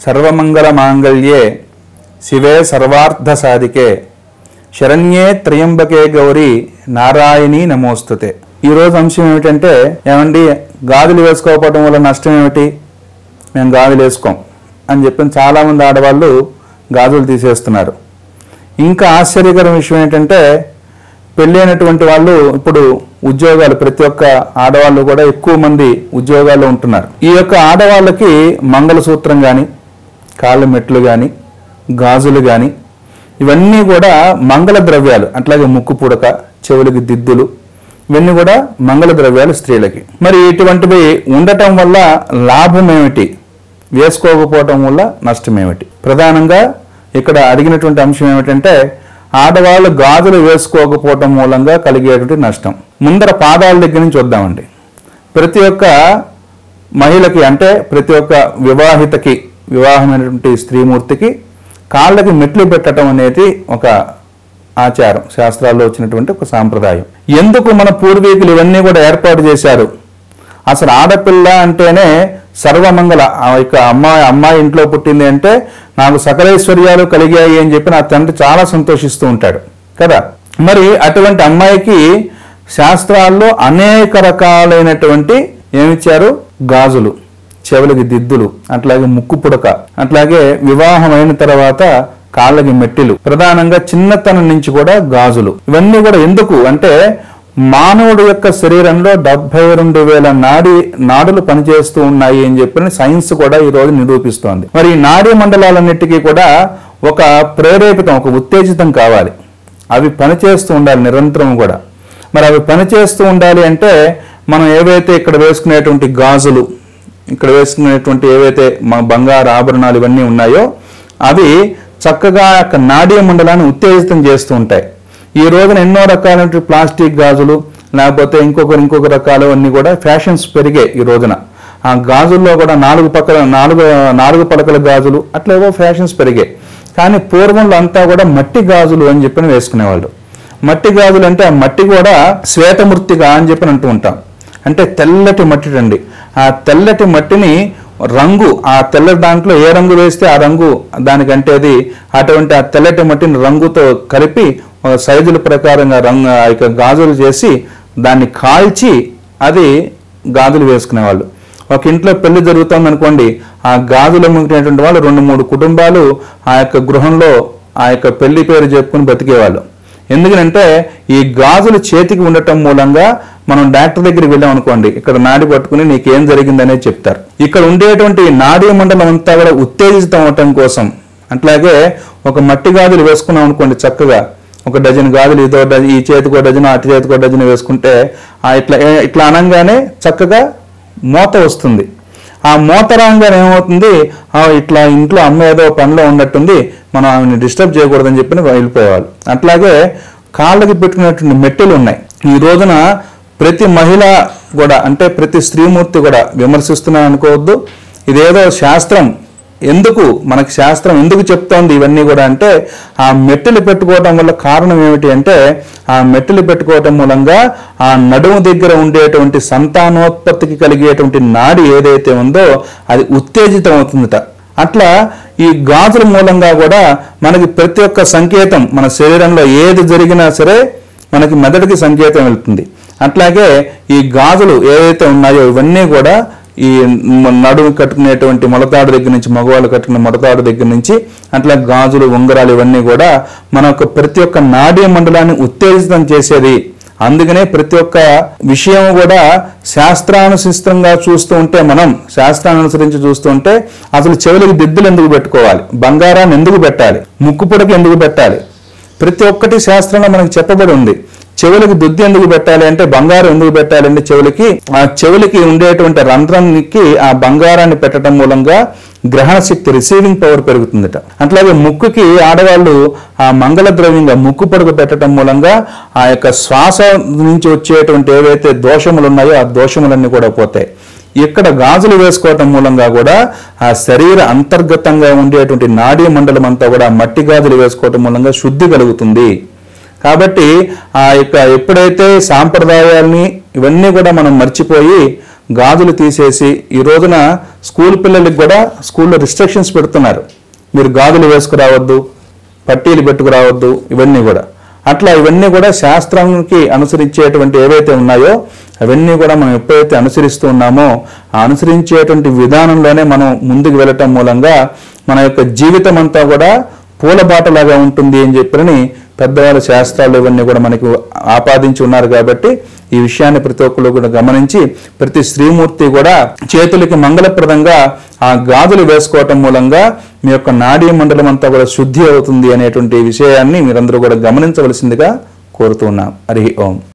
సర్వమంగళ మాంగళ్యే శివే సర్వార్థ సాధికే శరణ్యే త్రయంబకే గౌరి నారాయణి నమోస్తుతే ఈరోజు అంశం ఏమిటంటే ఏమండి గాజులు వేసుకోకపోవడం వల్ల నష్టం ఏమిటి మేము గాజులు వేసుకోం అని చెప్పిన చాలామంది ఆడవాళ్ళు గాజులు తీసేస్తున్నారు ఇంకా ఆశ్చర్యకరం విషయం ఏంటంటే పెళ్ళైనటువంటి వాళ్ళు ఇప్పుడు ఉద్యోగాలు ప్రతి ఒక్క ఆడవాళ్ళు కూడా ఎక్కువ మంది ఉద్యోగాల్లో ఉంటున్నారు ఈ యొక్క ఆడవాళ్ళకి మంగళసూత్రం కానీ కాళ్ళ మెట్లు కానీ గాజులు కానీ ఇవన్నీ కూడా మంగళ ద్రవ్యాలు అట్లాగే ముక్కు పుడక చెవులకి దిద్దులు ఇవన్నీ కూడా మంగళ ద్రవ్యాలు స్త్రీలకి మరి ఇటువంటివి ఉండటం వల్ల లాభం ఏమిటి వేసుకోకపోవటం వల్ల నష్టం ఏమిటి ప్రధానంగా ఇక్కడ అడిగినటువంటి అంశం ఏమిటంటే ఆడవాళ్ళు గాజులు వేసుకోకపోవటం మూలంగా కలిగేటువంటి నష్టం ముందర పాదాల దగ్గర నుంచి వద్దామండి ప్రతి ఒక్క మహిళకి అంటే ప్రతి ఒక్క వివాహితకి వివాహమైనటువంటి స్త్రీమూర్తికి కాళ్ళకి మెట్లు పెట్టడం అనేది ఒక ఆచారం శాస్త్రాల్లో వచ్చినటువంటి ఒక సాంప్రదాయం ఎందుకు మన పూర్వీకులు ఇవన్నీ కూడా ఏర్పాటు చేశారు అసలు ఆడపిల్ల అంటేనే సర్వమంగళ ఆ యొక్క అమ్మాయి అమ్మాయి ఇంట్లో పుట్టింది అంటే నాకు సకలైశ్వర్యాలు కలిగాయి అని చెప్పి నా తండ్రి చాలా సంతోషిస్తూ ఉంటాడు కదా మరి అటువంటి అమ్మాయికి శాస్త్రాల్లో అనేక రకాలైనటువంటి ఏమిచ్చారు గాజులు చెవులకి దిద్దులు అట్లాగే ముక్కు పుడక అట్లాగే వివాహం అయిన తర్వాత కాళ్ళకి మెట్టిలు ప్రధానంగా చిన్నతనం నుంచి కూడా గాజులు ఇవన్నీ కూడా ఎందుకు అంటే మానవుడి యొక్క శరీరంలో డెబ్బై రెండు వేల నాడి నాడులు పనిచేస్తూ ఉన్నాయి అని చెప్పి సైన్స్ కూడా ఈ రోజు నిరూపిస్తోంది మరి ఈ నాడీ మండలాలన్నిటికీ కూడా ఒక ప్రేరేపితం ఒక ఉత్తేజితం కావాలి అవి పనిచేస్తూ ఉండాలి నిరంతరం కూడా మరి అవి పనిచేస్తూ ఉండాలి అంటే మనం ఏవైతే ఇక్కడ వేసుకునేటువంటి గాజులు ఇక్కడ వేసుకునేటువంటి ఏవైతే మా బంగారు ఆభరణాలు ఇవన్నీ ఉన్నాయో అవి చక్కగా ఆ యొక్క నాడీ మండలాన్ని ఉత్తేజితం చేస్తూ ఉంటాయి ఈ రోజున ఎన్నో రకాలైన ప్లాస్టిక్ గాజులు లేకపోతే ఇంకొక ఇంకొక రకాలు అన్ని కూడా ఫ్యాషన్స్ పెరిగాయి ఈ రోజున ఆ గాజుల్లో కూడా నాలుగు పక్కల నాలుగు నాలుగు పలకల గాజులు అట్లా ఏవో ఫ్యాషన్స్ పెరిగాయి కానీ పూర్వంలో అంతా కూడా మట్టి గాజులు అని చెప్పి వేసుకునేవాళ్ళు మట్టి గాజులు అంటే ఆ మట్టి కూడా శ్వేతమూర్తిగా అని చెప్పి అంటూ ఉంటాం అంటే తెల్లటి మట్టి అండి ఆ తెల్లటి మట్టిని రంగు ఆ తెల్ల దాంట్లో ఏ రంగు వేస్తే ఆ రంగు దానికంటే అది అటువంటి ఆ తెల్లటి మట్టిని రంగుతో కలిపి ఒక సైజుల ప్రకారంగా రంగు ఆ యొక్క గాజులు చేసి దాన్ని కాల్చి అది గాజులు వేసుకునేవాళ్ళు ఒక ఇంట్లో పెళ్లి జరుగుతుంది అనుకోండి ఆ గాజులు అమ్ముకునేటువంటి వాళ్ళు రెండు మూడు కుటుంబాలు ఆ యొక్క గృహంలో ఆ యొక్క పెళ్లి పేరు చెప్పుకుని బతికేవాళ్ళు ఎందుకంటే ఈ గాజులు చేతికి ఉండటం మూలంగా మనం డాక్టర్ దగ్గరికి వెళ్ళాం అనుకోండి ఇక్కడ నాడి పట్టుకుని నీకేం జరిగిందనేది చెప్తారు ఇక్కడ ఉండేటువంటి నాడీ మండలం అంతా కూడా ఉత్తేజితం అవటం కోసం అట్లాగే ఒక మట్టి గాజులు వేసుకున్నాం అనుకోండి చక్కగా ఒక డజన్ గాజులు ఇదో డజన్ ఈ చేతికో డజన్ అటు చేతికో డజన్ వేసుకుంటే ఆ ఇట్లా ఏ- ఇట్లా అనగానే చక్కగా మోత వస్తుంది ఆ మోతరాంగానే ఏమవుతుంది ఆ ఇట్లా ఇంట్లో అమ్మ ఏదో పనిలో ఉన్నట్టుంది మనం ఆమెను డిస్టర్బ్ చేయకూడదని చెప్పి వెళ్ళిపోవాలి అట్లాగే కాళ్ళకి పెట్టుకునేటువంటి మెట్టెలు ఉన్నాయి ఈ రోజున ప్రతి మహిళ కూడా అంటే ప్రతి స్త్రీమూర్తి కూడా విమర్శిస్తున్నాను అనుకోవద్దు ఇదేదో శాస్త్రం ఎందుకు మనకి శాస్త్రం ఎందుకు చెప్తోంది ఇవన్నీ కూడా అంటే ఆ మెట్టెలు పెట్టుకోవటం వల్ల కారణం ఏమిటి అంటే ఆ మెట్టెలు పెట్టుకోవటం మూలంగా ఆ నడుము దగ్గర ఉండేటువంటి సంతానోత్పత్తికి కలిగేటువంటి నాడి ఏదైతే ఉందో అది ఉత్తేజితం అవుతుందట అట్లా ఈ గాజుల మూలంగా కూడా మనకి ప్రతి ఒక్క సంకేతం మన శరీరంలో ఏది జరిగినా సరే మనకి మెదడుకి సంకేతం వెళ్తుంది అట్లాగే ఈ గాజులు ఏవైతే ఉన్నాయో ఇవన్నీ కూడా ఈ మ- నడుము కట్టుకునేటువంటి మొలతాడు దగ్గర నుంచి మగవాళ్ళు కట్టుకునే మొలతాడు దగ్గర నుంచి అట్లా గాజులు ఉంగరాలు ఇవన్నీ కూడా మన యొక్క ప్రతి ఒక్క నాడీ మండలాన్ని ఉత్తేజితం చేసేది అందుకనే ప్రతి ఒక్క విషయం కూడా శాస్త్రానుసిస్తంగా చూస్తూ ఉంటే మనం శాస్త్రాన్ని అనుసరించి చూస్తూ ఉంటే అసలు చెవులకి దిద్దులు ఎందుకు పెట్టుకోవాలి బంగారాన్ని ఎందుకు పెట్టాలి ముక్కు పొడకి ఎందుకు పెట్టాలి ప్రతి ఒక్కటి శాస్త్రంలో మనకు చెప్పబడి ఉంది చెవులకి దుద్ది ఎందుకు పెట్టాలి అంటే బంగారం ఎందుకు పెట్టాలి అంటే చెవులకి ఆ చెవులకి ఉండేటువంటి రంధ్రానికి ఆ బంగారాన్ని పెట్టడం మూలంగా గ్రహణ శక్తి రిసీవింగ్ పవర్ పెరుగుతుందట అట్లాగే ముక్కుకి ఆడవాళ్ళు ఆ మంగళ ద్రవ్యంగా ముక్కు పొడుగు పెట్టడం మూలంగా ఆ యొక్క శ్వాస నుంచి వచ్చేటువంటి ఏవైతే దోషములు ఉన్నాయో ఆ దోషములన్నీ కూడా పోతాయి ఇక్కడ గాజులు వేసుకోవటం మూలంగా కూడా ఆ శరీర అంతర్గతంగా ఉండేటువంటి నాడీ మండలం అంతా కూడా మట్టి గాజులు వేసుకోవటం మూలంగా శుద్ధి కలుగుతుంది కాబట్టి ఆ యొక్క ఎప్పుడైతే సాంప్రదాయాల్ని ఇవన్నీ కూడా మనం మర్చిపోయి గాజులు తీసేసి ఈ రోజున స్కూల్ పిల్లలకి కూడా స్కూల్లో రిస్ట్రిక్షన్స్ పెడుతున్నారు మీరు గాజులు వేసుకురావద్దు పట్టీలు పెట్టుకురావద్దు ఇవన్నీ కూడా అట్లా ఇవన్నీ కూడా శాస్త్రానికి అనుసరించేటువంటి ఏవైతే ఉన్నాయో అవన్నీ కూడా మనం ఎప్పుడైతే అనుసరిస్తూ ఉన్నామో ఆ అనుసరించేటువంటి విధానంలోనే మనం ముందుకు వెళ్ళటం మూలంగా మన యొక్క జీవితం అంతా కూడా పూలబాటలాగా ఉంటుంది అని చెప్పని పెద్దవాళ్ళ శాస్త్రాలు ఇవన్నీ కూడా మనకు ఆపాదించి ఉన్నారు కాబట్టి ఈ విషయాన్ని ప్రతి ఒక్కరు కూడా గమనించి ప్రతి స్త్రీమూర్తి కూడా చేతులకి మంగళప్రదంగా ఆ గాజులు వేసుకోవటం మూలంగా మీ యొక్క నాడీ మండలం అంతా కూడా శుద్ధి అవుతుంది అనేటువంటి విషయాన్ని మీరందరూ కూడా గమనించవలసిందిగా కోరుతున్నాం హరి ఓం